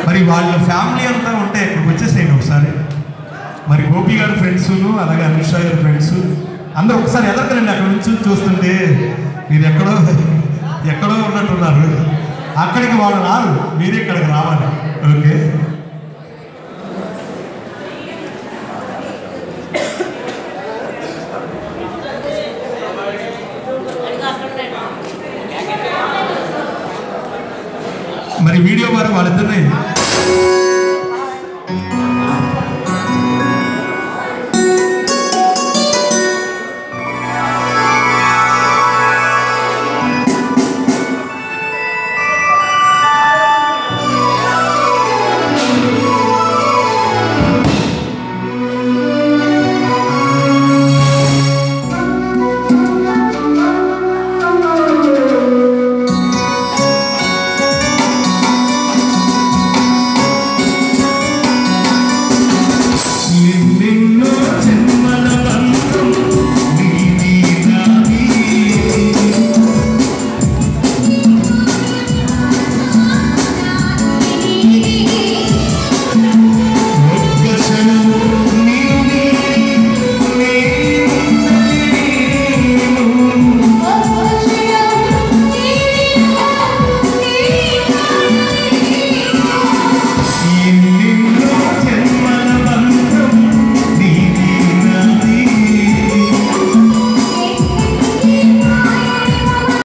మరి వాళ్ళ ఫ్యామిలీ అంతా ఉంటే ఇక్కడికి వచ్చేసేయండి ఒకసారి మరి గోపి గారి ఫ్రెండ్స్ అలాగే అమిత్ షా గారి ఫ్రెండ్స్ అందరూ ఒకసారి ఎదరకండి అక్కడ నుంచి చూస్తుంటే మీరు ఎక్కడో ఎక్కడో ఉన్నట్టున్నారు అక్కడికి వాళ్ళు రారు మీరే ఇక్కడికి రావాలి ఓకే మరి వీడియో వారు వాళ్ళిద్దరిని